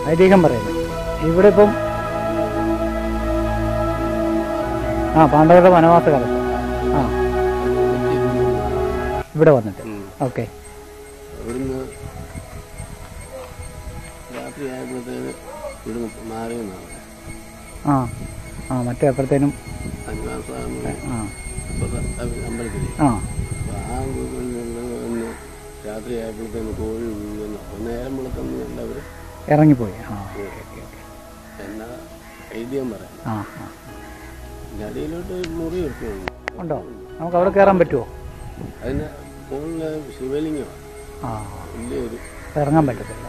ഐതിഹ്യം പറയുന്നത് ഇവിടെ ഇപ്പം ആ പാണ്ഡവരുടെ വനവാസ കാലത്ത് ആ ഇവിടെ വന്നിട്ട് ഉം. ഓക്കെ അവിടുന്ന് രാത്രി ആയപ്പോഴത്തേന് ഇവിടുന്ന് മാറിയെന്നാണ് ആ ആ മറ്റേ അപ്പോഴത്തേനും അഞ്ചാം സ്വാമി ആ അമ്പലത്തിൽ ആ അപ്പൊ ആ വീട്ടിൽ നിന്ന് വന്ന് രാത്രി ആയപ്പോഴത്തേന് കോഴി വീഴുന്നു അപ്പൊ നേരം വിളിക്കുന്നു എല്ലാവർ ഇറങ്ങിപ്പോയി ആ ഓക്കെ ഓക്കെ ഓക്കെ എന്നാ ഐതിഹ്യം പറയാം ആ ആ പിന്നെ അടിയിലോട്ട് മുറി എടുക്കുന്നു ഉണ്ടോ നമുക്ക് അവിടെ കയറാൻ പറ്റുമോ അതിന് മുകളിലെ ശിവലിംഗമാണ് ആ വലിയൊരു ഇറങ്ങാൻ പറ്റത്തില്ല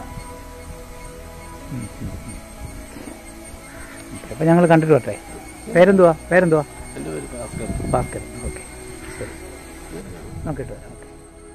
അപ്പം ഞങ്ങൾ കണ്ടിട്ട് വരട്ടെ പേരെന്തുവാ പേരെന്തുവാ എൻ്റെ ഒരു ഭാസ്കർ ഭാസ്കർ ഓക്കെ ശരി നോക്കിയിട്ട് വരാം ഓക്കെ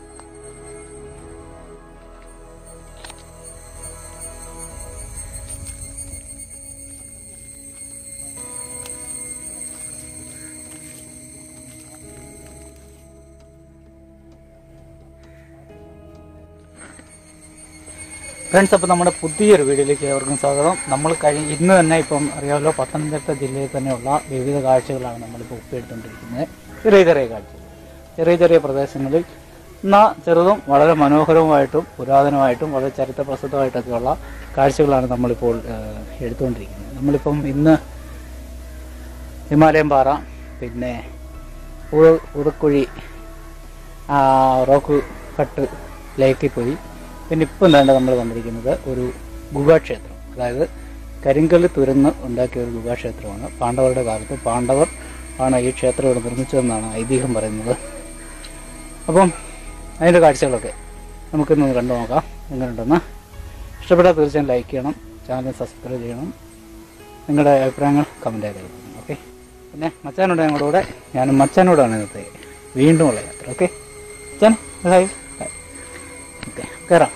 ഫ്രണ്ട്സ് അപ്പോൾ നമ്മുടെ പുതിയൊരു വീഡിയോയിലേക്ക് ഏവർക്കും സ്വാഗതം നമ്മൾ കഴിഞ്ഞ ഇന്ന് തന്നെ ഇപ്പം അറിയാമല്ലോ പത്തനംതിട്ട ജില്ലയിൽ തന്നെയുള്ള വിവിധ കാഴ്ചകളാണ് നമ്മളിപ്പോൾ ഒപ്പിയെടുത്തുകൊണ്ടിരിക്കുന്നത് ചെറിയ ചെറിയ കാഴ്ചകൾ ചെറിയ ചെറിയ പ്രദേശങ്ങളിൽ എന്നാൽ ചെറുതും വളരെ മനോഹരവുമായിട്ടും പുരാതനമായിട്ടും വളരെ ചരിത്ര പ്രസിദ്ധമായിട്ടൊക്കെയുള്ള കാഴ്ചകളാണ് നമ്മളിപ്പോൾ ഏഹ്, എടുത്തുകൊണ്ടിരിക്കുന്നത് നമ്മളിപ്പം ഇന്ന് ഹിമാലയം പാറ പിന്നെ ഉ- ഉടുക്കുഴി ആ, റോക്ക് കട്ട് ലേക്കിൽ പോയി പിന്നെ ഇപ്പം തന്നെ നമ്മൾ വന്നിരിക്കുന്നത് ഒരു ഗുഹാക്ഷേത്രം അതായത് കരിങ്കല്ല് തുരന്ന് ഉണ്ടാക്കിയ ഒരു ഗുഹാക്ഷേത്രമാണ് പാണ്ഡവരുടെ കാലത്ത് പാണ്ഡവർ ആണ് ഈ ക്ഷേത്രം ഇവിടെ നിർമ്മിച്ചതെന്നാണ് ഐതിഹ്യം പറയുന്നത് അപ്പം അതിൻ്റെ കാഴ്ചകളൊക്കെ നമുക്കിന്ന് കണ്ടു നോക്കാം എങ്ങനെയുണ്ടെന്ന് ഇഷ്ടപ്പെട്ടാൽ തീർച്ചയായും ലൈക്ക് ചെയ്യണം ചാനൽ സബ്സ്ക്രൈബ് ചെയ്യണം നിങ്ങളുടെ അഭിപ്രായങ്ങൾ കമൻ്റ് ആയി അറിയിക്കണം ഓക്കെ പിന്നെ മച്ചാനുണ്ട് ഞങ്ങളുടെ കൂടെ ഞാനും മച്ചാനോടാണ് ഇന്നത്തെ വീണ്ടുമുള്ള യാത്ര ഓക്കെ മച്ചാൻ ഹായ് ഹായ് ഓക്കെ കയറാം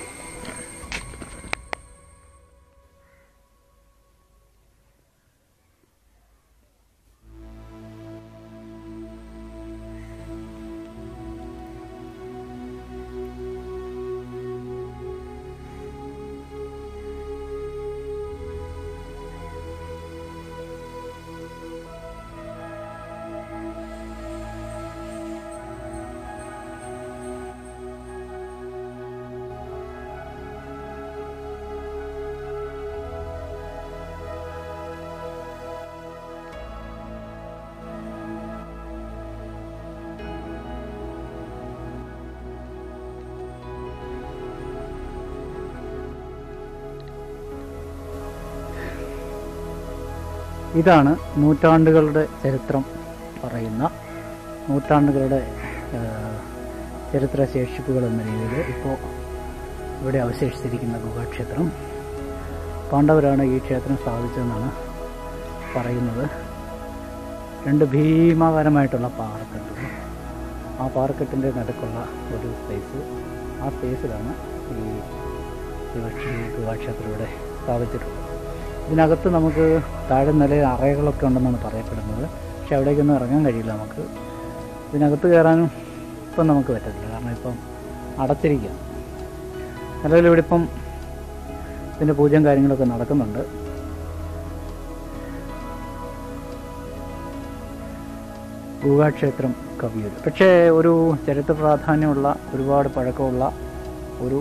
ഇതാണ് നൂറ്റാണ്ടുകളുടെ ചരിത്രം പറയുന്ന നൂറ്റാണ്ടുകളുടെ ആ, ചരിത്ര ശേഷിപ്പുകൾ എന്ന രീതിയിൽ ഇപ്പോൾ ഇവിടെ അവശേഷിച്ചിരിക്കുന്ന ഗുഹാക്ഷേത്രം പാണ്ഡവരാണ് ഈ ക്ഷേത്രം സ്ഥാപിച്ചതെന്നാണ് പറയുന്നത് രണ്ട് ഭീമാകരമായിട്ടുള്ള പാറക്കെട്ടുകൾ ആ പാറക്കെട്ടിൻ്റെ നടുക്കുള്ള ഒരു സ്പേസ് ആ സ്പേസിലാണ് ഈ ശിവക്ഷി ഗുഹാക്ഷേത്രം ഇവിടെ സ്ഥാപിച്ചിട്ടുള്ളത് ഇതിനകത്ത് നമുക്ക് താഴെ നിലയിൽ അറകളൊക്കെ ഉണ്ടെന്നാണ് പറയപ്പെടുന്നത് പക്ഷെ അവിടേക്കൊന്നും ഇറങ്ങാൻ കഴിയില്ല നമുക്ക് ഇതിനകത്ത് കയറാനും ഇപ്പം നമുക്ക് പറ്റത്തില്ല കാരണം ഇപ്പം അടച്ചിരിക്കുക നിലവിൽ ഇവിടെ ഇപ്പം ഇതിൻ്റെ പൂജയും കാര്യങ്ങളൊക്കെ നടക്കുന്നുണ്ട് ഗുഹാക്ഷേത്രം കവിയൂർ പക്ഷേ ഒരു ചരിത്ര പ്രാധാന്യമുള്ള ഒരുപാട് പഴക്കമുള്ള ഒരു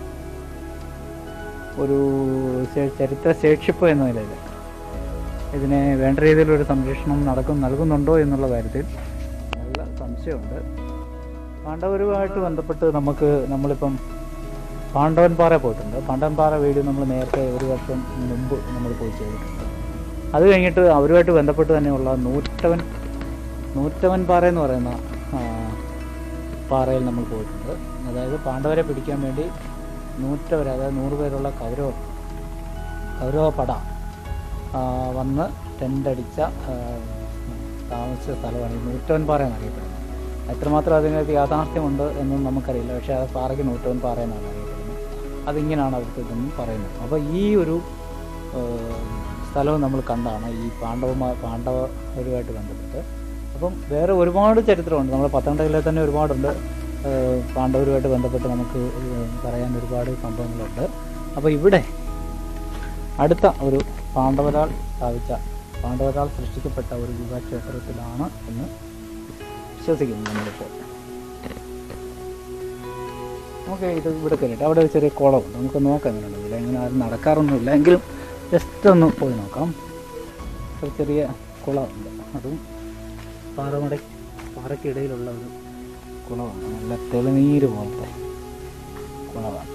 ഒരു ചെ- ചരിത്ര ശേഷിപ്പ് എന്ന നിലയിൽ ഇതിനെ വേണ്ട രീതിയിലൊരു സംരക്ഷണം നടക്കും നൽകുന്നുണ്ടോ എന്നുള്ള കാര്യത്തിൽ നല്ല സംശയമുണ്ട് പാണ്ഡവരുമായിട്ട് ബന്ധപ്പെട്ട് നമുക്ക് നമ്മളിപ്പം പാണ്ഡവൻ പാറ പോയിട്ടുണ്ട് പാണ്ഡവൻ പാറ വീഡിയോ നമ്മൾ നേരത്തെ ഒരു വർഷം മുമ്പ് നമ്മൾ പോയി ചെയ്തിട്ടുണ്ട് അത് കഴിഞ്ഞിട്ട് അവരുമായിട്ട് ബന്ധപ്പെട്ട് തന്നെയുള്ള നൂറ്റവൻ നൂറ്റവൻ പാറ എന്ന് പറയുന്ന ആ, പാറയിൽ നമ്മൾ പോയിട്ടുണ്ട് അതായത് പാണ്ഡവരെ പിടിക്കാൻ വേണ്ടി നൂറ്റവർ അതായത് നൂറ് പേരുള്ള കൗരവ കൗരവ പട ആ, വന്ന് ടെൻ്റടിച്ച ആ, താമസിച്ച സ്ഥലമാണ് ഈ നൂറ്റവൻ പാറ എന്നറിയപ്പെടുന്നത് എത്രമാത്രം അതിനകത്ത് യാഥാർത്ഥ്യമുണ്ട് എന്നും നമുക്കറിയില്ല പക്ഷേ ആ പാറയ്ക്ക് നൂറ്റവൻ പാറ എന്നാണ് അറിയപ്പെടുന്നത് അതിങ്ങനെയാണ് അവിടുത്തെ ഇതെന്നും പറയുന്നത് അപ്പോൾ ഈ ഒരു ആ, സ്ഥലവും നമ്മൾ കണ്ടാണ് ഈ പാണ്ഡവമാർ പാണ്ഡവരുമായിട്ട് ബന്ധപ്പെട്ട് അപ്പം വേറെ ഒരുപാട് ചരിത്രമുണ്ട് നമ്മുടെ പത്തനംതിട്ട ജില്ലയിൽ തന്നെ ഒരുപാടുണ്ട് ഏഹ് പാണ്ഡവരുമായിട്ട് ബന്ധപ്പെട്ട് നമുക്ക് ഏഹ് പറയാൻ ഒരുപാട് സംഭവങ്ങളുണ്ട് അപ്പോൾ ഇവിടെ അടുത്ത ഒരു പാണ്ഡവരാൽ സ്ഥാപിച്ച പാണ്ഡവരാൽ സൃഷ്ടിക്കപ്പെട്ട ഒരു ഗുഹാക്ഷേത്രത്തിലാണ് എന്ന് വിശ്വസിക്കുന്നു നമ്മളിപ്പോൾ നമുക്ക് ഇത് ഇവിടെ കയറിയിട്ട് അവിടെ ഒരു ചെറിയ കുളമുണ്ട് നമുക്ക് നോക്കാം എങ്ങനെയുണ്ട് ഇതിൽ എങ്ങനെ ആരും നടക്കാറൊന്നുമില്ല എങ്കിലും ജസ്റ്റ് ഒന്ന് പോയി നോക്കാം ഒരു ചെറിയ കുളമുണ്ട് അതും പാറമട പാറയ്ക്കിടയിലുള്ള ഒരു കുളമാണ് നല്ല തെളിനീര് പോലത്തെ കുളമാണ്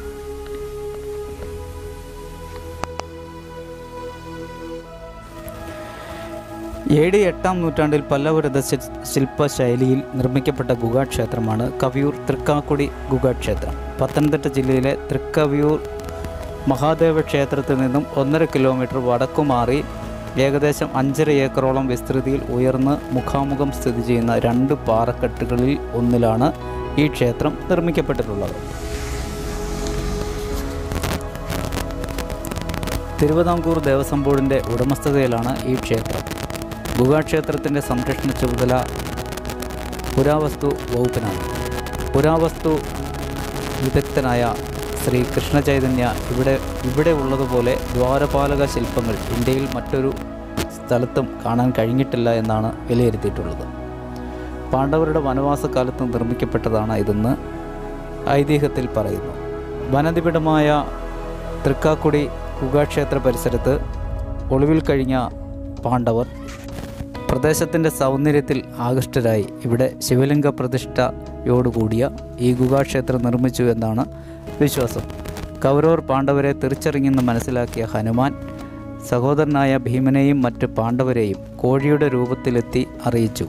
എ ഡി എട്ടാം നൂറ്റാണ്ടിൽ പല്ലവരത ശില്പശൈലിയിൽ നിർമ്മിക്കപ്പെട്ട ഗുഹാക്ഷേത്രമാണ് കവിയൂർ തൃക്കാക്കുടി ഗുഹാക്ഷേത്രം പത്തനംതിട്ട ജില്ലയിലെ തൃക്കവിയൂർ മഹാദേവ ക്ഷേത്രത്തിൽ നിന്നും ഒന്നര കിലോമീറ്റർ വടക്കുമാറി ഏകദേശം അഞ്ചര ഏക്കറോളം വിസ്തൃതിയിൽ ഉയർന്ന് മുഖാമുഖം സ്ഥിതി ചെയ്യുന്ന രണ്ട് പാറക്കെട്ടുകളിൽ ഒന്നിലാണ് ഈ ക്ഷേത്രം നിർമ്മിക്കപ്പെട്ടിട്ടുള്ളത് തിരുവിതാംകൂർ ദേവസ്വം ബോർഡിൻ്റെ ഉടമസ്ഥതയിലാണ് ഈ ക്ഷേത്രം ഗുഹാക്ഷേത്രത്തിൻ്റെ സംരക്ഷണ ചുമതല പുരാവസ്തു വകുപ്പിനാണ് പുരാവസ്തു വിദഗ്ധനായ ശ്രീ കൃഷ്ണചൈതന്യ ഇവിടെ ഇവിടെ ഉള്ളതുപോലെ ദ്വാരപാലക ശില്പങ്ങൾ ഇന്ത്യയിൽ മറ്റൊരു സ്ഥലത്തും കാണാൻ കഴിഞ്ഞിട്ടില്ല എന്നാണ് വിലയിരുത്തിയിട്ടുള്ളത് പാണ്ഡവരുടെ വനവാസകാലത്ത് നിർമ്മിക്കപ്പെട്ടതാണ് ഇതെന്ന് ഐതിഹ്യത്തിൽ പറയുന്നു വനനിബിഡമായ തൃക്കാക്കുടി ഗുഹാക്ഷേത്ര പരിസരത്ത് ഒളിവിൽ കഴിഞ്ഞ പാണ്ഡവർ പ്രദേശത്തിൻ്റെ സൗന്ദര്യത്തിൽ ആകൃഷ്ടരായി ഇവിടെ ശിവലിംഗ പ്രതിഷ്ഠയോടുകൂടിയ ഈ ഗുഹാക്ഷേത്രം നിർമ്മിച്ചു എന്നാണ് വിശ്വാസം കൗരവർ പാണ്ഡവരെ തിരിച്ചറിഞ്ഞെന്ന് മനസ്സിലാക്കിയ ഹനുമാൻ സഹോദരനായ ഭീമനെയും മറ്റ് പാണ്ഡവരെയും കോഴിയുടെ രൂപത്തിലെത്തി അറിയിച്ചു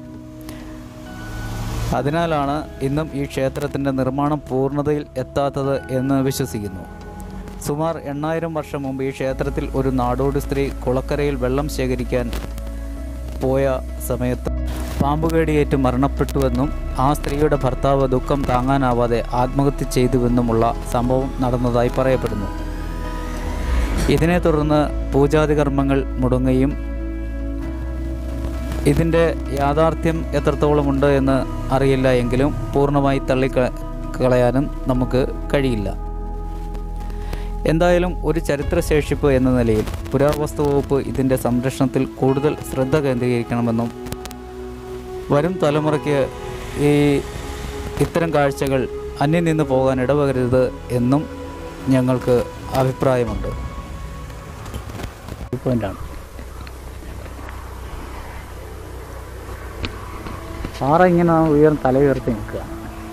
അതിനാലാണ് ഇന്നും ഈ ക്ഷേത്രത്തിൻ്റെ നിർമ്മാണം പൂർണ്ണതയിൽ എത്താത്തത് എന്ന് വിശ്വസിക്കുന്നു സുമാർ എണ്ണായിരം വർഷം മുമ്പ് ഈ ക്ഷേത്രത്തിൽ ഒരു നാടോടി സ്ത്രീ കുളക്കരയിൽ വെള്ളം ശേഖരിക്കാൻ പോയ സമയത്ത് പാമ്പുകേടിയേറ്റ് മരണപ്പെട്ടുവെന്നും ആ സ്ത്രീയുടെ ഭർത്താവ് ദുഃഖം താങ്ങാനാവാതെ ആത്മഹത്യ ചെയ്തുവെന്നുമുള്ള സംഭവം നടന്നതായി പറയപ്പെടുന്നു ഇതിനെ തുടർന്ന് പൂജാതി കർമ്മങ്ങൾ മുടങ്ങുകയും ഇതിൻ്റെ യാഥാർത്ഥ്യം എത്രത്തോളമുണ്ട് എന്ന് അറിയില്ല എങ്കിലും പൂർണ്ണമായി തള്ളിക്കളയാനും നമുക്ക് കഴിയില്ല എന്തായാലും ഒരു ചരിത്രശേഷിപ്പ് എന്ന നിലയിൽ പുരാവസ്തു വകുപ്പ് ഇതിൻ്റെ സംരക്ഷണത്തിൽ കൂടുതൽ ശ്രദ്ധ കേന്ദ്രീകരിക്കണമെന്നും വരും തലമുറയ്ക്ക് ഈ ഇത്തരം കാഴ്ചകൾ അന്യം നിന്ന് പോകാൻ ഇടവകരുത് എന്നും ഞങ്ങൾക്ക് അഭിപ്രായമുണ്ട് പോയിൻ്റാണ് പാറ ഇങ്ങനെ ഉയർന്ന് തല ഉയർത്തി നിൽക്കുക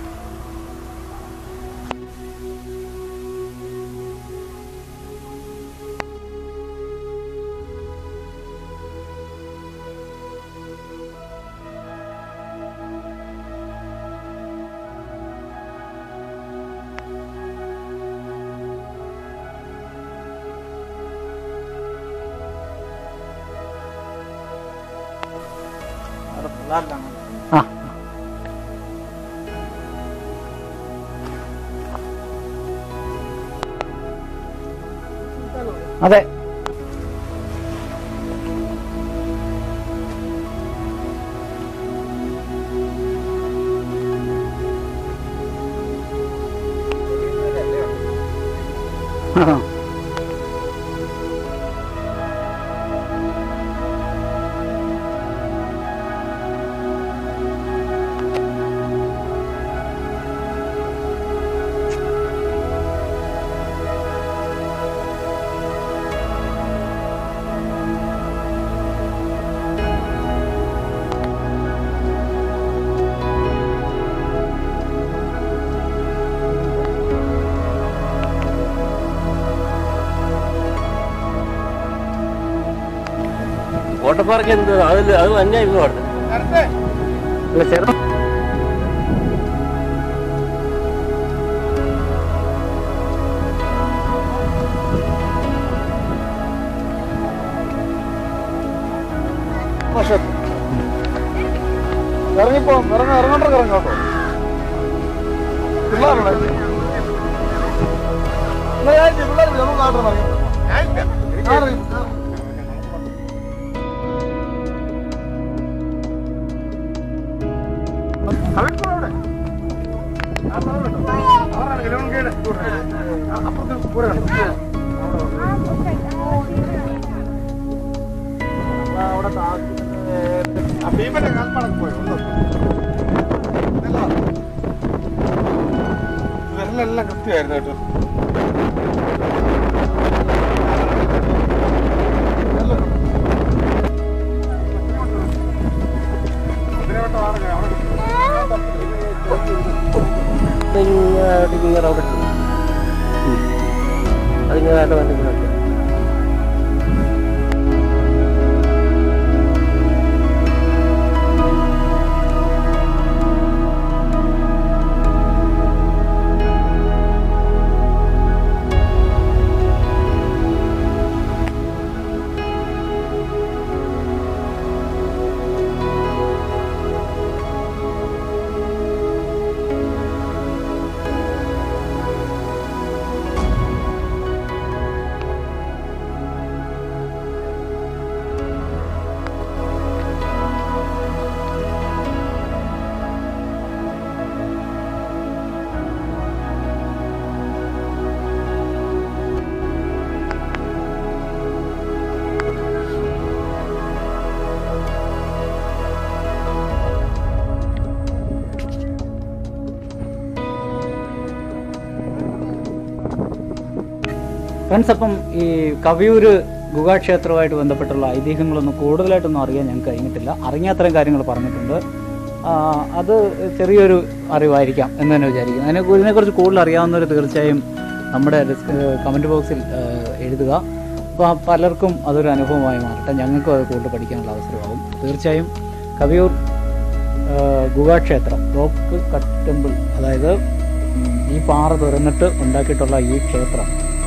ആ അതെ ആ കോട്ടപ്പാറയ്ക്ക് എന്ത് അതിൽ അത് തന്നെ ഇന്ന് പറഞ്ഞു അല്ല ചെറു ഇറങ്ങിപ്പോ ഇറങ്ങ ഇറങ്ങോട്ടോ ഇറങ്ങോട്ടോ പിള്ളേരുണ്ട് പിള്ളേർ നമുക്ക് നാട്ടിൽ ഇറങ്ങി അപ്പുറത്ത് കൂടെ ആ ഭീമന്റെ കാൽപ്പാടൊക്കെ പോയി ഉണ്ടോ? ഇതെല്ലാം വിരലെല്ലാം കൃത്യമായിരുന്നു കേട്ടോ ഇതെല്ലാം കുതിരവട്ടമാണ് അവിടെ ഇങ്ങനെ റൗണ്ട് അതിങ്ങനെ വേണ്ട വേണ്ട ഇങ്ങനെ ഫ്രണ്ട്സ് അപ്പം ഈ കവിയൂര് ഗുഹാക്ഷേത്രവുമായിട്ട് ബന്ധപ്പെട്ടുള്ള ഐതിഹ്യങ്ങളൊന്നും കൂടുതലായിട്ടൊന്നും അറിയാൻ ഞങ്ങൾക്ക് കഴിഞ്ഞിട്ടില്ല അറിയാത്തരം കാര്യങ്ങൾ പറഞ്ഞിട്ടുണ്ട് ആ, അത് ചെറിയൊരു അറിവായിരിക്കാം എന്ന് തന്നെ വിചാരിക്കുന്നു അതിനെ ഇതിനെക്കുറിച്ച് കൂടുതൽ അറിയാവുന്നവർ തീർച്ചയായും നമ്മുടെ കമൻറ്റ് ബോക്സിൽ ആ, എഴുതുക അപ്പോൾ പലർക്കും അതൊരു അനുഭവമായി മാറട്ടെ ഞങ്ങൾക്കും അത് കൂടുതൽ പഠിക്കാനുള്ള അവസരമാകും തീർച്ചയായും കവിയൂർ ആ, ഗുഹാക്ഷേത്രം റോക്ക് കട്ട് ടെമ്പിൾ അതായത് ഉം, ഈ പാറ തുറന്നിട്ട് ഉണ്ടാക്കിയിട്ടുള്ള ഈ ക്ഷേത്രം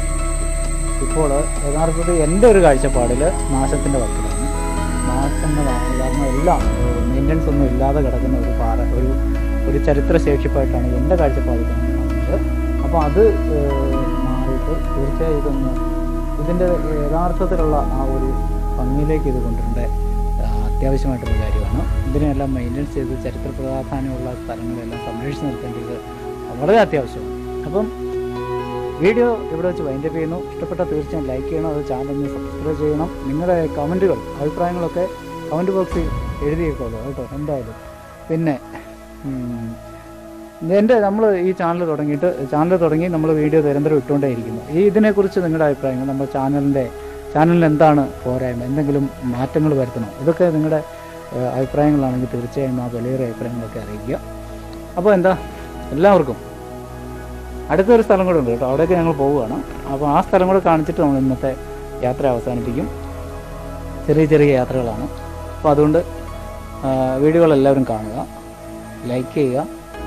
ഇപ്പോൾ യഥാർത്ഥത്തിൽ എൻ്റെ ഒരു കാഴ്ചപ്പാടിൽ നാശത്തിൻ്റെ വക്കിലാണ് നാശങ്ങളാണ് കാരണം എല്ലാം മെയിൻ്റനൻസ് ഒന്നും ഇല്ലാതെ കിടക്കുന്ന ഒരു പാറ ഒരു ഒരു ചരിത്ര ശേഷിപ്പായിട്ടാണ് എൻ്റെ കാഴ്ചപ്പാടിൽ കാണുന്നത് അപ്പോൾ അത് ഏഹ്, മാറിയിട്ട് തീർച്ചയായും ഇതൊന്ന് ഇതിൻ്റെ യഥാർത്ഥത്തിലുള്ള ആ ഒരു ഭംഗിയിലേക്ക് ഇത് കൊണ്ടുവരേണ്ട ആ, അത്യാവശ്യമായിട്ടുള്ള കാര്യമാണ് ഇതിനെല്ലാം മെയിൻ്റനൻസ് ചെയ്ത് ചരിത്ര പ്രാധാന്യമുള്ള സ്ഥലങ്ങളെല്ലാം സംരക്ഷിച്ച് നിർത്തേണ്ടത് വളരെ അത്യാവശ്യമാണ് അപ്പം വീഡിയോ ഇവിടെ വെച്ച് വൈൻഡപ്പ് ചെയ്യുന്നു ഇഷ്ടപ്പെട്ട തീർച്ചയായും ലൈക്ക് ചെയ്യണം അത് ചാനലിന് സബ്സ്ക്രൈബ് ചെയ്യണം നിങ്ങളുടെ കമൻറ്റുകൾ അഭിപ്രായങ്ങളൊക്കെ കമൻറ്റ് ബോക്സിൽ എഴുതിയേക്കോളൂ കേട്ടോ എന്തായാലും പിന്നെ ഉം, എൻ്റെ നമ്മൾ ഈ ചാനൽ തുടങ്ങിയിട്ട് ചാനൽ തുടങ്ങി നമ്മൾ വീഡിയോ നിരന്തരം ഇട്ടുകൊണ്ടേയിരിക്കുന്നു ഈ ഇതിനെക്കുറിച്ച് നിങ്ങളുടെ അഭിപ്രായങ്ങൾ നമ്മുടെ ചാനലിൻ്റെ ചാനലിന് എന്താണ് പോരായ്മ എന്തെങ്കിലും മാറ്റങ്ങൾ വരുത്തണോ ഇതൊക്കെ നിങ്ങളുടെ ഏഹ്, അഭിപ്രായങ്ങളാണെങ്കിൽ തീർച്ചയായും ആ വിലയേറിയ അഭിപ്രായങ്ങളൊക്കെ അറിയിക്കുക അപ്പോൾ എന്താ എല്ലാവർക്കും അടുത്തൊരു സ്ഥലം കൂടെ ഉണ്ട് കേട്ടോ അവിടേക്ക് ഞങ്ങൾ പോവുകയാണ് അപ്പോൾ ആ സ്ഥലം കൂടെ കാണിച്ചിട്ട് നമ്മൾ ഇന്നത്തെ യാത്ര അവസാനിപ്പിക്കും ചെറിയ ചെറിയ യാത്രകളാണ് അപ്പോൾ അതുകൊണ്ട് ആ, വീഡിയോകൾ എല്ലാവരും കാണുക ലൈക്ക് ചെയ്യുക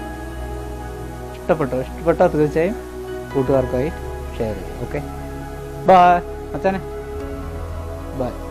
ഇഷ്ടപ്പെട്ടോ ഇഷ്ടപ്പെട്ടാൽ തീർച്ചയായും കൂട്ടുകാർക്കായി ഷെയർ ചെയ്യുക ഓക്കെ ബായ് അച്ഛനെ ബായ്